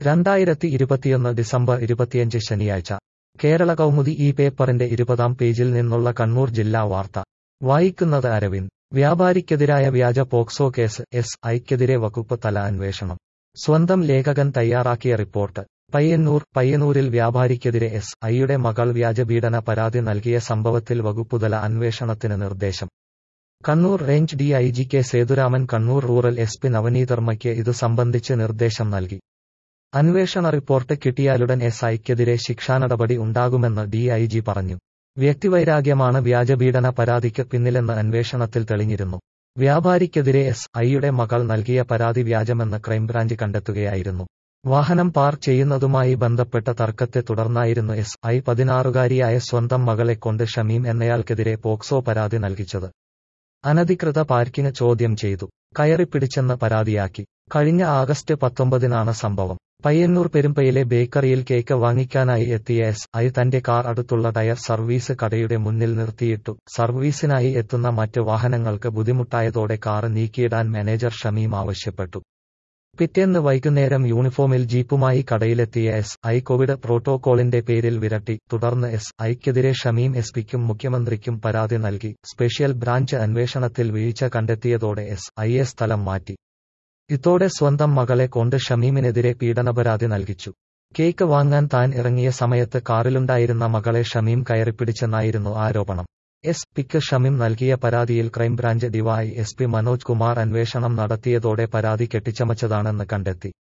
രണ്ടായിരത്തി ഇരുപത്തിയൊന്ന് ഡിസംബർ ഇരുപത്തിയഞ്ച് ശനിയാഴ്ച കേരള കൗമുദി ഈ പേപ്പറിന്റെ ഇരുപതാം പേജിൽ നിന്നുള്ള കണ്ണൂർ ജില്ലാ വാർത്ത വായിക്കുന്നത് അരവിന്ദ് വ്യാപാരിക്കെതിരായ വ്യാജ പോക്സോ കേസ് എസ് ഐക്കെതിരെ വകുപ്പ് തല അന്വേഷണം സ്വന്തം ലേഖകൻ തയ്യാറാക്കിയ റിപ്പോർട്ട് പയ്യന്നൂർ പയ്യന്നൂരിൽ വ്യാപാരിക്കെതിരെ എസ് ഐയുടെ മകൾ വ്യാജപീഡന പരാതി നൽകിയ സംഭവത്തിൽ വകുപ്പുതല അന്വേഷണത്തിന് നിർദ്ദേശം Kannur range D I G K Sethuraman Kannur rural S P നവനീതർമ്മയ്ക്ക് ഇതു സംബന്ധിച്ച് നിർദ്ദേശം നൽകി അന്വേഷണ റിപ്പോർട്ട് കിട്ടിയാലുടൻ എസ് ഐക്കെതിരെ ശിക്ഷാനടപടി ഉണ്ടാകുമെന്ന് ഡി ഐ ജി പറഞ്ഞു വ്യക്തിവൈരാഗ്യമാണ് വ്യാജപീഡന പരാതിക്ക് പിന്നിലെന്ന് അന്വേഷണത്തിൽ തെളിഞ്ഞിരുന്നു വ്യാപാരിക്കെതിരെ എസ് ഐയുടെ മകൾ നൽകിയ പരാതി വ്യാജമെന്ന് ക്രൈംബ്രാഞ്ച് കണ്ടെത്തുകയായിരുന്നു വാഹനം പാർക്ക് ചെയ്യുന്നതുമായി ബന്ധപ്പെട്ട തർക്കത്തെ തുടർന്നായിരുന്നു എസ് ഐ പതിനാറുകാരിയായ സ്വന്തം മകളെ കൊണ്ട് ഷമീം എന്നയാൾക്കെതിരെ പോക്സോ പരാതി നൽകിച്ചത് അനധികൃത പാർക്കിംഗ് ചോദ്യം ചെയ്തു കയറിപ്പിടിച്ചെന്ന് പരാതിയാക്കി കഴിഞ്ഞ ആഗസ്റ്റ് പത്തൊമ്പതിനാണ് സംഭവം പയ്യന്നൂർ പെരുമ്പയിലെ ബേക്കറിയിൽ കേക്ക് വാങ്ങിക്കാനായി എത്തിയ എസ് ഐ തന്റെ കാർ അടുത്തുള്ള ടയർ സർവീസ് കടയുടെ മുന്നിൽ നിർത്തിയിട്ടു സർവീസിനായി എത്തുന്ന മറ്റ് വാഹനങ്ങൾക്ക് ബുദ്ധിമുട്ടായതോടെ കാർ നീക്കിയിടാൻ മാനേജർ ഷമീം ആവശ്യപ്പെട്ടു പിറ്റേന്ന് വൈകുന്നേരം യൂണിഫോമിൽ ജീപ്പുമായി കടയിലെത്തിയ എസ് ഐ കോവിഡ് പ്രോട്ടോകോളിന്റെ പേരിൽ വിരട്ടി തുടർന്ന് എസ് ഐക്കെതിരെ ഷമീം എസ് പിക്കും മുഖ്യമന്ത്രിക്കും പരാതി നൽകി സ്പെഷ്യൽ ബ്രാഞ്ച് അന്വേഷണത്തിൽ വീഴ്ച കണ്ടെത്തിയതോടെ എസ് ഐയെ സ്ഥലം മാറ്റി ഇതോടെ സ്വന്തം മകളെ കൊണ്ട് ഷമീമിനെതിരെ പീഡനപരാതി നൽകിച്ചു കേക്ക് വാങ്ങാൻ താൻ ഇറങ്ങിയ സമയത്ത് കാറിലുണ്ടായിരുന്ന മകളെ ഷമീം കയറിപ്പിടിച്ചെന്നായിരുന്നു ആരോപണം എസ് പിക്ക് ഷമീം നൽകിയ പരാതിയിൽ crime branch D Y S P Manoj Kumar അന്വേഷണം നടത്തിയതോടെ പരാതി കെട്ടിച്ചമച്ചതാണെന്ന് കണ്ടെത്തി